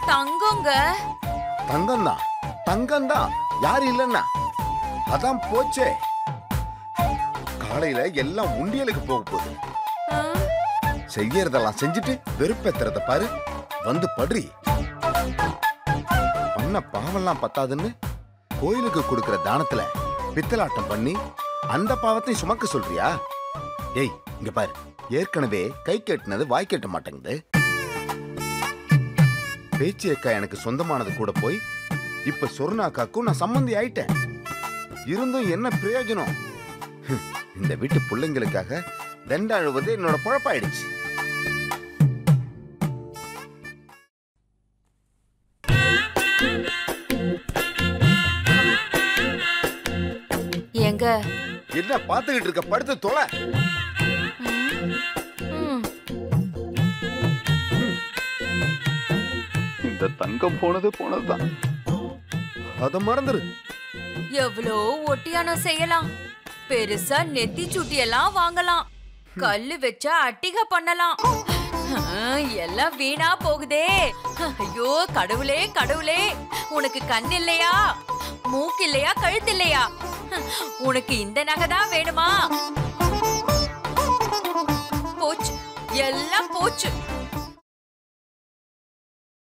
தங்கங்க தங்கம் தான் தங்கம் தான் யாரு இல்லைன்னா அதான் போச்சே காலையில எல்லாம் உண்டியலுக்கு போக போகுது ஆ, செய்யறதெல்லாம் செஞ்சுட்டு வெறுப்பேத்துறத பாரு வந்து படுறி பண்ண பாவம்லாம் பத்தாதுன்னு கோயிலுக்கு கொடுக்கிற தானத்துல பித்தலாட்டம் பண்ணி அந்த பாவத்தை சுமக்க சொல்றியா ஏய் இங்க பாரு ஏற்கனவே கை கெட்டினது வாய் கெட்ட மாட்டேங்குது பேச்சு அக்கா எனக்கு சொந்தமானது கூட போய் இப்ப சொர்ணாக்காக்கும் நான் சம்மந்தி ஆயிட்டேன் இருந்தும் என்ன பிரயோஜனம் ஹம், இந்த வீட்டு பிள்ளைங்களுக்காக தண்ட அழுவது என்னோட பொழப்பாயிடுச்சு ஏங்க என்ன பாத்துக்கிட்டு இருக்க படுத்து தொலை ம், இந்த தங்கம் போனது போனதுதான் அத மறந்துரு எவ்வளோ ஒட்டியானம் செய்யலாம் பெருசா நெத்தி சுட்டி எல்லாம் வாங்கலாம் கல்லு வச்சா அட்டிகை பண்ணலாம் ஆ, எல்லாம் வீணா போகுதே ஐயோ கடவுளே கடவுளே உனக்கு கண் இல்லையா மூக்கு இல்லையா கழுத்து இல்லையா உனக்கு இந்த நகை தான் வேணுமா போச்சு எல்லாம் போச்சு